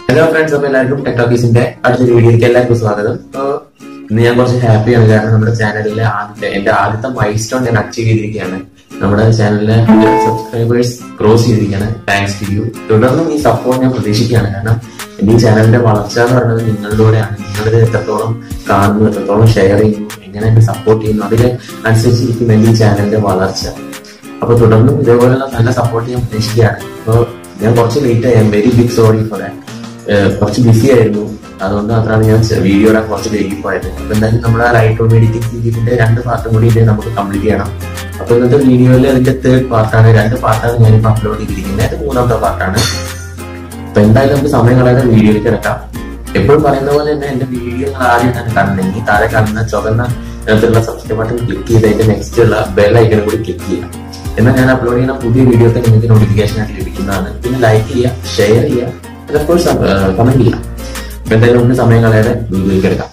hello friends അപ്പൊ എല്ലാവർക്കും ടെക്ടോക്കീസിന്റെ അടുത്തൊരു വീഡിയോയിലേക്ക് എല്ലാവർക്കും സ്വാഗതം അപ്പൊ ഇന്ന് ഞാൻ കുറച്ച് ഹാപ്പിയാണ് കാരണം നമ്മുടെ ചാനലിലെ ആദ്യത്തെ എന്റെ ആദ്യത്തെ മൈൽ സ്റ്റോൺ ഞാൻ അച്ചീവ് ചെയ്തിരിക്കുകയാണ് നമ്മുടെ ചാനലിലെ സബ്സ്ക്രൈബേഴ്സ് ക്രോസ് ചെയ്തിരിക്കുകയാണ് താങ്ക്സ് ടു യു തുടർന്നും ഈ സപ്പോർട്ട് ഞാൻ പ്രതീക്ഷിക്കുകയാണ് കാരണം എന്റെ ഈ ചാനലിന്റെ വളർച്ച എന്ന് പറയുന്നത് നിങ്ങളിലൂടെയാണ് നിങ്ങളിത് എത്രത്തോളം കാണുന്നു എത്രത്തോളം ഷെയർ ചെയ്യുന്നു എങ്ങനെ എന്നെ സപ്പോർട്ട് ചെയ്യുന്നു അതിൽ അനുസരിച്ചിരിക്കും എന്റെ ഈ ചാനലിന്റെ വളർച്ച അപ്പൊ തുടർന്നും ഇതേപോലെയുള്ള നല്ല സപ്പോർട്ട് ഞാൻ പ്രതീക്ഷിക്കുകയാണ് അപ്പോൾ ഞാൻ കുറച്ച് ലേറ്റ് ആയി very big sorry for that കുറച്ച് ബിസി ആയിരുന്നു അതുകൊണ്ട് മാത്രമാണ് ഞാൻ വീഡിയോ ഇടാൻ കുറച്ച് വൈകി പോയത് അപ്പൊ എന്തായാലും നമ്മുടെ ലൈറ്റ് റൂം എഡിറ്റിംഗ് സീരീസിന്റെ രണ്ട് പാർട്ടും കൂടി ഇതിൽ നമുക്ക് കംപ്ലീറ്റ് ചെയ്യണം അപ്പൊ ഇന്നത്തെ വീഡിയോയിൽ അതിന്റെ തേർഡ് പാർട്ടാണ് രണ്ട് പാർട്ടാണ് ഞാനിപ്പോ അപ്ലോഡ് ചെയ്തിരിക്കുന്നത് അത് മൂന്നാമത്തെ പാർട്ടാണ് അപ്പൊ എന്തായാലും നമുക്ക് സമയം കളയാതെ വീഡിയോയിലേക്ക് കിടക്കാം എപ്പോഴും പറയുന്ന പോലെ തന്നെ എന്റെ വീഡിയോ നിങ്ങൾ ആദ്യം തന്നെ കാണണമെങ്കിൽ താഴെ കാണുന്ന ചുവന്ന നിറത്തിലുള്ള സബ്സ്ക്രൈബ് ബട്ടൺ ക്ലിക്ക് ചെയ്ത് അതിന്റെ നെക്സ്റ്റ് ഉള്ള ബെൽ ഐക്കൺ കൂടി ക്ലിക്ക് ചെയ്യാം എന്നാൽ ഞാൻ അപ്ലോഡ് ചെയ്യുന്ന പുതിയ വീഡിയോ ഒക്കെ നിങ്ങൾക്ക് നോട്ടിഫിക്കേഷൻ ആയിട്ട് ലഭിക്കുന്നതാണ് പിന്നെ ലൈക്ക് ചെയ്യുക ഷെയർ ചെയ്യുക അത് കോഴ്സ് കമന്റ് ചെയ്യാം അപ്പൊ എന്തായാലും നമുക്ക് സമയം കളയാതെ വീഡിയോയിലേക്ക് എടുക്കാം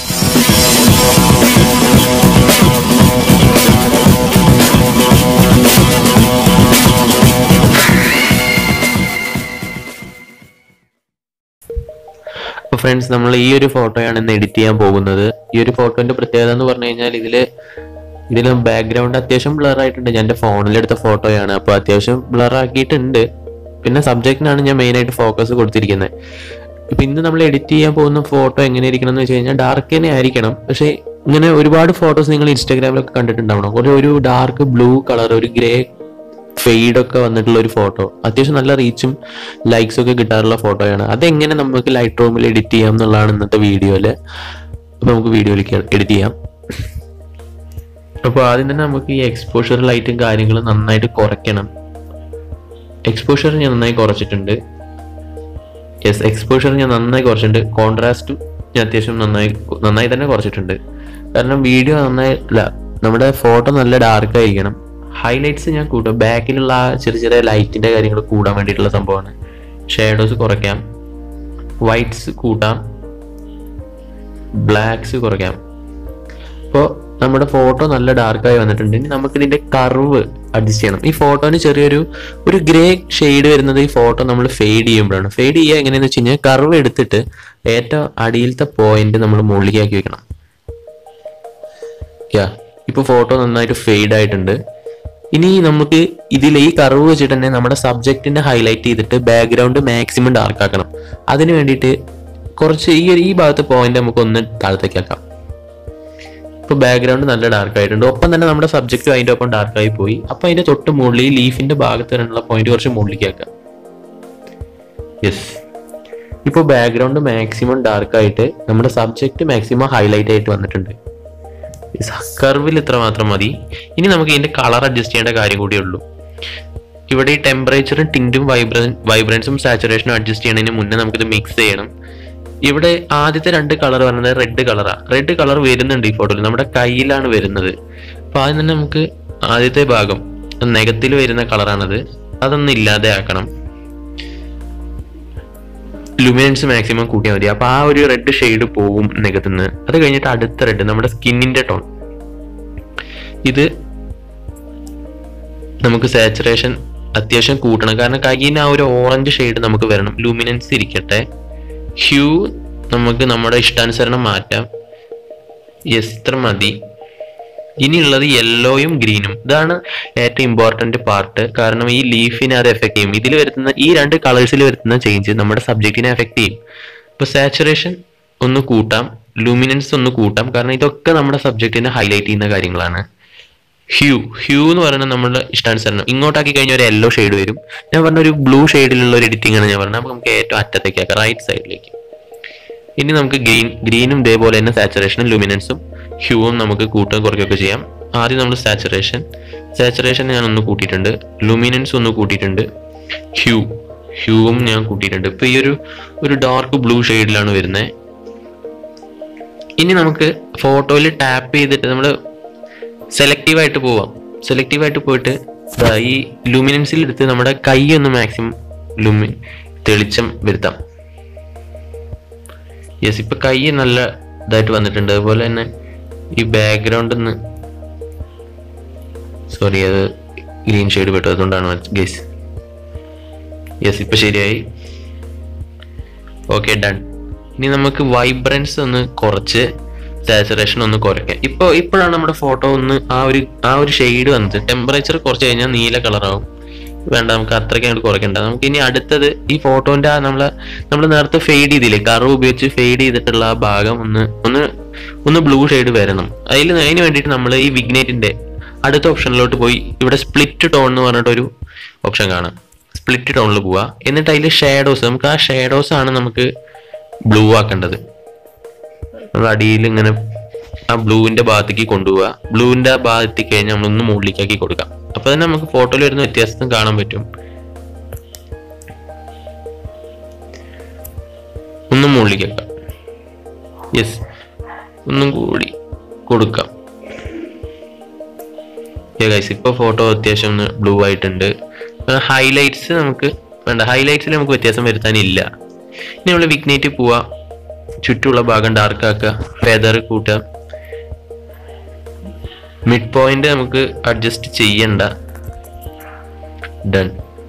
അപ്പൊ ഫ്രണ്ട്സ് നമ്മൾ ഈ ഒരു ഫോട്ടോയാണ് ഇന്ന് എഡിറ്റ് ചെയ്യാൻ പോകുന്നത് ഈ ഒരു ഫോട്ടോന്റെ പ്രത്യേകത എന്ന് പറഞ്ഞു കഴിഞ്ഞാൽ ഇതില് ഇതില് ബാക്ക്ഗ്രൗണ്ട് അത്യാവശ്യം ബ്ലർ ആയിട്ടുണ്ട് ഞാൻ എന്റെ ഫോണിലെടുത്ത ഫോട്ടോയാണ് അപ്പൊ അത്യാവശ്യം ബ്ലർ ആക്കിയിട്ടുണ്ട് പിന്നെ സബ്ജക്റ്റിനാണ് ഞാൻ മെയിൻ ആയിട്ട് ഫോക്കസ് കൊടുത്തിരിക്കുന്നത് ഇപ്പൊ ഇന്ന് നമ്മൾ എഡിറ്റ് ചെയ്യാൻ പോകുന്ന ഫോട്ടോ എങ്ങനെ ഇരിക്കണം എന്ന് വെച്ച് കഴിഞ്ഞാൽ ഡാർക്ക് തന്നെ ആയിരിക്കണം പക്ഷേ ഇങ്ങനെ ഒരുപാട് ഫോട്ടോസ് നിങ്ങൾ ഇൻസ്റ്റാഗ്രാമിലൊക്കെ കണ്ടിട്ടുണ്ടാവണം ഒരു ഒരു ഡാർക്ക് ബ്ലൂ കളർ ഒരു ഗ്രേ ഫെയ്ഡ് ഒക്കെ വന്നിട്ടുള്ള ഒരു ഫോട്ടോ അത്യാവശ്യം നല്ല റീച്ചും ലൈക്സും ഒക്കെ കിട്ടാറുള്ള ഫോട്ടോയാണ് അതെങ്ങനെ നമുക്ക് ലൈറ്റ് റൂമിൽ എഡിറ്റ് ചെയ്യാം എന്നുള്ളതാണ് ഇന്നത്തെ വീഡിയോയില് അപ്പൊ നമുക്ക് വീഡിയോയിലേക്ക് എഡിറ്റ് ചെയ്യാം അപ്പോൾ ആദ്യം തന്നെ നമുക്ക് ഈ എക്സ്പോഷർ ലൈറ്റും കാര്യങ്ങളും നന്നായിട്ട് കുറയ്ക്കണം എക്സ്പോഷർ ഞാൻ നന്നായി കുറച്ചിട്ടുണ്ട് യെസ് എക്സ്പോഷർ ഞാൻ നന്നായി കുറച്ചിട്ടുണ്ട് കോൺട്രാസ്റ്റ് ഞാൻ അത്യാവശ്യം നന്നായി നന്നായി തന്നെ കുറച്ചിട്ടുണ്ട് കാരണം വീഡിയോ നന്നായി അല്ല നമ്മുടെ ഫോട്ടോ നല്ല ഡാർക്ക് ആയിരിക്കണം ഹൈലൈറ്റ്സ് ഞാൻ കൂട്ടും ബാക്കിലുള്ള ആ ചെറിയ ചെറിയ ലൈറ്റിന്റെ കാര്യങ്ങൾ കൂടാൻ വേണ്ടിയിട്ടുള്ള സംഭവമാണ് ഷേഡോസ് കുറയ്ക്കാം വൈറ്റ്സ് കൂട്ടാം ബ്ലാക്സ് കുറയ്ക്കാം അപ്പോൾ നമ്മുടെ ഫോട്ടോ നല്ല ഡാർക്കായി വന്നിട്ടുണ്ട് ഇനി നമുക്ക് ഇതിന്റെ കർവ് അഡ്ജസ്റ്റ് ചെയ്യണം ഈ ഫോട്ടോന് ചെറിയൊരു ഒരു ഗ്രേ ഷെയ്ഡ് വരുന്നത് ഈ ഫോട്ടോ നമ്മൾ ഫെയ്ഡ് ചെയ്യുമ്പോഴാണ് ഫെയ്ഡ് ചെയ്യുക എങ്ങനെയാന്ന് വെച്ച് കഴിഞ്ഞാൽ കർവ് എടുത്തിട്ട് ഏറ്റവും അടിയിലത്തെ പോയിന്റ് നമ്മൾ മുകളിലേക്കാക്കി വെക്കണം യാ ഇപ്പൊ ഫോട്ടോ നന്നായിട്ട് ഫെയ്ഡ് ആയിട്ടുണ്ട് ഇനി നമുക്ക് ഇതിൽ ഈ കർവ് വെച്ചിട്ട് തന്നെ നമ്മുടെ സബ്ജക്റ്റിനെ ഹൈലൈറ്റ് ചെയ്തിട്ട് ബാക്ക്ഗ്രൗണ്ട് മാക്സിമം ഡാർക്ക് ആക്കണം അതിന് വേണ്ടിയിട്ട് കുറച്ച് ഈ ഒരു ഈ ഭാഗത്തെ പോയിന്റ് നമുക്ക് ഒന്ന് താഴത്തേക്ക് ആക്കാം ഇപ്പൊ ബാക്ക്ഗ്രൗണ്ട് നല്ല ഡാർക്ക് ആയിട്ടുണ്ട് ഒപ്പം തന്നെ നമ്മുടെ സബ്ജക്റ്റും അതിന്റെ ഒപ്പം ഡാർക്ക് ആയി പോയി അപ്പൊ അതിന്റെ തൊട്ട് മുകളിൽ ഈ ലീഫിന്റെ ഭാഗത്ത് വരാനുള്ള പോയിന്റ് കുറച്ച് മുകളിലേക്ക് ആക്കാം യെസ് ഇപ്പോൾ ബാക്ക്ഗ്രൗണ്ട് മാക്സിമം ഡാർക്ക് ആയിട്ട് നമ്മുടെ സബ്ജക്റ്റ് മാക്സിമം ഹൈലൈറ്റ് ആയിട്ട് വന്നിട്ടുണ്ട് കർവിൽ ഇത്ര മാത്രം മതി ഇനി നമുക്ക് ഇതിന്റെ കളർ അഡ്ജസ്റ്റ് ചെയ്യേണ്ട കാര്യം കൂടിയേ ഉള്ളൂ ഇവിടെ ഈ ടെമ്പറേച്ചറും ടിൻറ്റും വൈബ്രൻ വൈബ്രൻസും സാച്ചുറേഷനും അഡ്ജസ്റ്റ് ചെയ്യണതിന് മുന്നേ നമുക്കിത് മിക്സ് ചെയ്യണം ഇവിടെ ആദ്യത്തെ രണ്ട് കളർ പറയുന്നത് റെഡ് കളറാണ് റെഡ് കളർ വരുന്നുണ്ട് ഈ ഫോട്ടോയിൽ നമ്മുടെ കയ്യിലാണ് വരുന്നത് അപ്പൊ ആദ്യം തന്നെ നമുക്ക് ആദ്യത്തെ ഭാഗം നെഗത്തിൽ വരുന്ന കളറാണത് അതൊന്ന് ഇല്ലാതെ ആക്കണം ലുമിനൻസ് മാക്സിമം കൂട്ടിയാൽ മതി അപ്പൊ ആ ഒരു റെഡ് ഷെയ്ഡ് പോകും നെഗത്തുനിന്ന് അത് കഴിഞ്ഞിട്ട് അടുത്ത റെഡ് നമ്മുടെ സ്കിന്നിന്റെ ടോൺ ഇത് നമുക്ക് സാച്ചുറേഷൻ അത്യാവശ്യം കൂട്ടണം കാരണം കയ്യിന് ആ ഒരു ഓറഞ്ച് ഷെയ്ഡ് നമുക്ക് വരണം ലൂമിനൻസ് ഇരിക്കട്ടെ ഹ്യൂ നമുക്ക് നമ്മുടെ ഇഷ്ടാനുസരണം മാറ്റാം യെസ് ഇത്ര മതി ഇനിയുള്ളത് യെല്ലോയും ഗ്രീനും ഇതാണ് ഏറ്റവും ഇമ്പോർട്ടന്റ് പാർട്ട് കാരണം ഈ ലീഫിനെ അത് എഫക്ട് ചെയ്യും ഇതിൽ വരുത്തുന്ന ഈ രണ്ട് കളേഴ്സിൽ വരുത്തുന്ന ചേഞ്ച് നമ്മുടെ സബ്ജക്റ്റിനെ എഫക്ട് ചെയ്യും ഇപ്പൊ സാച്ചുറേഷൻ ഒന്ന് കൂട്ടാം ലൂമിനൻസ് ഒന്ന് കൂട്ടാം കാരണം ഇതൊക്കെ നമ്മുടെ സബ്ജക്റ്റിനെ ഹൈലൈറ്റ് ചെയ്യുന്ന കാര്യങ്ങളാണ് ഹ്യൂ ഹ്യൂ എന്ന് പറയുന്നത് നമ്മുടെ ഇഷ്ടാനുസരണം ഇങ്ങോട്ടാക്കി കഴിഞ്ഞാൽ ഒരു യെല്ലോ ഷെയ്ഡ് വരും ഞാൻ പറഞ്ഞ ഒരു ബ്ലൂ ഷെയ്ഡിലുള്ള ഒരു എഡിറ്റിംഗ് ആണ് ഞാൻ പറഞ്ഞത് അപ്പൊ നമുക്ക് ഏറ്റവും അറ്റത്തേക്ക് ആക്കാം റൈറ്റ് സൈഡിലേക്ക് ഇനി നമുക്ക് ഗ്രീൻ ഗ്രീനും ഇതേപോലെ തന്നെ സാച്ചുറേഷനും ലൂമിനൻസും ഹ്യൂവും നമുക്ക് കൂട്ടുകയും കുറയ്ക്കുകയൊക്കെ ചെയ്യാം ആദ്യം നമ്മൾ സാച്ചുറേഷൻ സാച്ചുറേഷൻ ഞാൻ ഒന്ന് കൂട്ടിയിട്ടുണ്ട് ലൂമിനൻസ് ഒന്ന് കൂട്ടിയിട്ടുണ്ട് ഹ്യൂ ഹ്യൂവും ഞാൻ കൂട്ടിയിട്ടുണ്ട് ഇപ്പൊ ഈ ഒരു ഒരു ഡാർക്ക് ബ്ലൂ ഷെയ്ഡിലാണ് വരുന്നത് ഇനി നമുക്ക് ഫോട്ടോയിൽ ടാപ്പ് ചെയ്തിട്ട് നമ്മൾ സെലക്റ്റീവ് ആയിട്ട് പോവാം സെലക്റ്റീവ് ആയിട്ട് പോയിട്ട് ദാ ഈ ലൂമിനൻസിൽ എടുത്ത് നമ്മുടെ കൈ ഒന്ന് മാക്സിമം ലൂമി തെളിച്ചം വരുത്താം യെസ് ഇപ്പൊ കൈ നല്ല ഇതായിട്ട് വന്നിട്ടുണ്ട് അതുപോലെ തന്നെ ഈ ബാക്ക്ഗ്രൗണ്ട് ഒന്ന് സോറി അത് ഗ്രീൻ ഷെയ്ഡ് പെട്ടു അതുകൊണ്ടാണ് ഗൈസ് യെസ് ഇപ്പൊ ശരിയായി ഓക്കെ ഡൺ ഇനി നമുക്ക് വൈബ്രൻസ് ഒന്ന് കുറച്ച് സാച്ചുറേഷൻ ഒന്ന് കുറയ്ക്കാം ഇപ്പോൾ ഇപ്പോഴാണ് നമ്മുടെ ഫോട്ടോ ഒന്ന് ആ ഒരു ആ ഒരു ഷെയ്ഡ് വന്നത് ടെമ്പറേച്ചർ കുറച്ച് കഴിഞ്ഞാൽ നീല കളറാവും വേണ്ട നമുക്ക് അത്രയ്ക്ക് അങ്ങോട്ട് കുറയ്ക്കണ്ട നമുക്ക് ഇനി അടുത്തത് ഈ ഫോട്ടോന്റെ ആ നമ്മളെ നമ്മൾ നേരത്തെ ഫെയ്ഡ് ചെയ്തില്ലേ കർവ് ഉപയോഗിച്ച് ഫെയ്ഡ് ചെയ്തിട്ടുള്ള ആ ഭാഗം ഒന്ന് ഒന്ന് ഒന്ന് ബ്ലൂ ഷെയ്ഡ് വരണം അതിൽ അതിന് വേണ്ടിയിട്ട് നമ്മൾ ഈ വിഗ്നേറ്റിന്റെ അടുത്ത ഓപ്ഷനിലോട്ട് പോയി ഇവിടെ സ്പ്ലിറ്റ് ടോൺ എന്ന് പറഞ്ഞിട്ടൊരു ഓപ്ഷൻ കാണാം സ്പ്ലിറ്റ് ടോണിൽ പോവുക എന്നിട്ട് അതിൽ ഷേഡോസ് നമുക്ക് ആ ഷേഡോസ് ആണ് നമുക്ക് ബ്ലൂ ആക്കേണ്ടത് നമ്മൾ അടിയിൽ ഇങ്ങനെ ആ ബ്ലൂവിന്റെ ഭാഗത്തേക്ക് കൊണ്ടുപോവുക ബ്ലൂവിന്റെ ആ ഭാഗത്തേക്ക് കഴിഞ്ഞാൽ നമ്മളൊന്ന് മുകളിലേക്കാക്കി കൊടുക്കാം അപ്പൊ തന്നെ നമുക്ക് ഫോട്ടോയിൽ വരുന്ന വ്യത്യാസം കാണാൻ പറ്റും ഒന്നും മുകളിലേക്കാക്കാം യെസ് ഒന്നും കൂടി കൊടുക്കാം ഗൈസ് ഇപ്പോൾ ഫോട്ടോ അത്യാവശ്യം ഒന്ന് ബ്ലൂ ആയിട്ടുണ്ട് ഹൈലൈറ്റ്സ് നമുക്ക് വേണ്ട ഹൈലൈറ്റ്സിൽ നമുക്ക് വ്യത്യാസം വരുത്താനില്ല ഇനി നമ്മൾ വിഗ്നേറ്റ് പോവാ ചുറ്റുമുള്ള ഭാഗം ഡാർക്ക് ആക്കുക ഫെദർ കൂട്ടുക മിഡ് പോയിന്റ് നമുക്ക് അഡ്ജസ്റ്റ് ചെയ്യണ്ട ഡൺ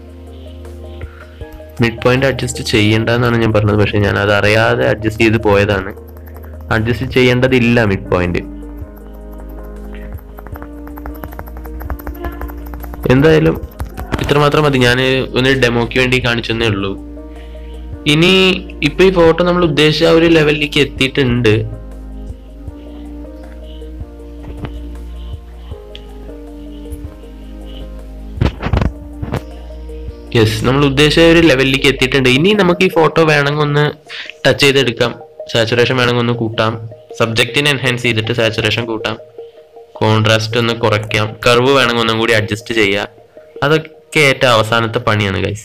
മിഡ് പോയിന്റ് അഡ്ജസ്റ്റ് ചെയ്യണ്ട എന്നാണ് ഞാൻ പറഞ്ഞത് പക്ഷെ ഞാൻ അത് അറിയാതെ അഡ്ജസ്റ്റ് ചെയ്ത് പോയതാണ് അഡ്ജസ്റ്റ് ചെയ്യേണ്ടതില്ല മിഡ് പോയിന്റ് എന്തായാലും ഇത്രമാത്രം മതി ഞാൻ ഒന്ന് ഡെമോക്ക് വേണ്ടി കാണിച്ചെന്നേ ഉള്ളൂ ഇനി ഇപ്പൊ ഈ ഫോട്ടോ നമ്മൾ ഉദ്ദേശിച്ച ആ ഒരു ലെവലിലേക്ക് എത്തിയിട്ടുണ്ട് യെസ് നമ്മൾ ഉദ്ദേശിച്ച ഒരു ലെവലിലേക്ക് എത്തിയിട്ടുണ്ട് ഇനി നമുക്ക് ഈ ഫോട്ടോ വേണമെങ്കിൽ ഒന്ന് ടച്ച് ചെയ്തെടുക്കാം സാച്ചുറേഷൻ വേണമെങ്കിൽ ഒന്ന് കൂട്ടാം സബ്ജക്റ്റിനെ എൻഹാൻസ് ചെയ്തിട്ട് സാച്ചുറേഷൻ കൂട്ടാം കോൺട്രാസ്റ്റ് ഒന്ന് കുറയ്ക്കാം കർവ് വേണമെങ്കിൽ ഒന്നും കൂടി അഡ്ജസ്റ്റ് ചെയ്യാം അതൊക്കെ ഏറ്റവും അവസാനത്തെ പണിയാണ് ഗൈസ്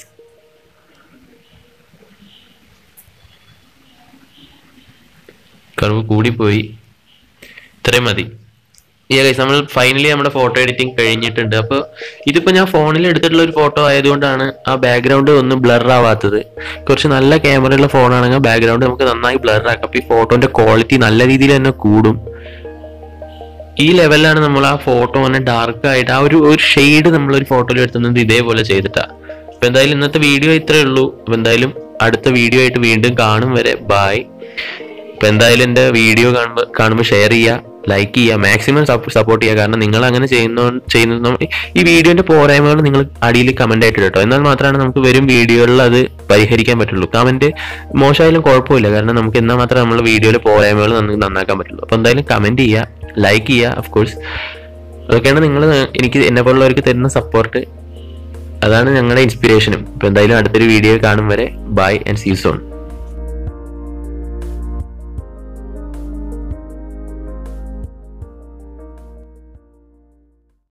കർവ് കൂടിപ്പോയി ഇത്രയും മതി ഈ ഗൈസ് നമ്മൾ ഫൈനലി നമ്മുടെ ഫോട്ടോ എഡിറ്റിംഗ് കഴിഞ്ഞിട്ടുണ്ട് അപ്പോൾ ഇതിപ്പോൾ ഞാൻ ഫോണിൽ എടുത്തിട്ടുള്ള ഒരു ഫോട്ടോ ആയതുകൊണ്ടാണ് ആ ബാക്ക്ഗ്രൗണ്ട് ഒന്ന് ബ്ലർ ആവാത്തത് കുറച്ച് നല്ല ക്യാമറയുള്ള ഫോണാണെങ്കിൽ ബാക്ക്ഗ്രൗണ്ട് നമുക്ക് നന്നായി ബ്ലർ ആക്കാം അപ്പോൾ ഈ ഫോട്ടോന്റെ ക്വാളിറ്റി നല്ല രീതിയിൽ തന്നെ കൂടും ഈ ലെവലിലാണ് നമ്മൾ ആ ഫോട്ടോ തന്നെ ഡാർക്ക് ആയിട്ട് ആ ഒരു ഒരു ഷെയ്ഡ് നമ്മൾ ഒരു ഫോട്ടോയിൽ എടുത്തുന്നത് ഇതേപോലെ ചെയ്തിട്ടാ അപ്പൊ എന്തായാലും ഇന്നത്തെ വീഡിയോ ഇത്രേ ഉള്ളൂ അപ്പൊ എന്തായാലും അടുത്ത വീഡിയോ ആയിട്ട് വീണ്ടും കാണും വരെ ബായ് അപ്പൊ എന്തായാലും എന്റെ വീഡിയോ കാണുമ്പോൾ കാണുമ്പോൾ ഷെയർ ചെയ്യുക ലൈക്ക് ചെയ്യുക മാക്സിമം സപ്പോർട്ട് ചെയ്യുക കാരണം നിങ്ങൾ അങ്ങനെ ചെയ്യുന്ന ചെയ്യുന്ന ഈ വീഡിയോന്റെ പോരായ്മകൾ നിങ്ങൾ അടിയിൽ കമന്റ് ആയിട്ട് കേട്ടോ എന്നാൽ മാത്രമാണ് നമുക്ക് വരും വീഡിയോകളിൽ അത് പരിഹരിക്കാൻ പറ്റുള്ളൂ കമന്റ് മോശമായാലും കുഴപ്പമില്ല കാരണം നമുക്ക് എന്നാൽ മാത്രമേ നമ്മൾ വീഡിയോയിലെ പോരായ്മകൾ നമുക്ക് നന്നാക്കാൻ പറ്റുള്ളൂ അപ്പൊ എന്തായാലും കമന്റ് ചെയ്യുക ലൈക്ക് ചെയ്യുക ഓഫ് കോഴ്സ് അതൊക്കെയാണ് നിങ്ങൾ എനിക്ക് എന്നെ പോലുള്ളവർക്ക് തരുന്ന സപ്പോർട്ട് അതാണ് ഞങ്ങളുടെ ഇൻസ്പിറേഷനും ഇപ്പൊ എന്തായാലും അടുത്തൊരു വീഡിയോ കാണും വരെ ബൈ ആൻഡ് സീ സോൺ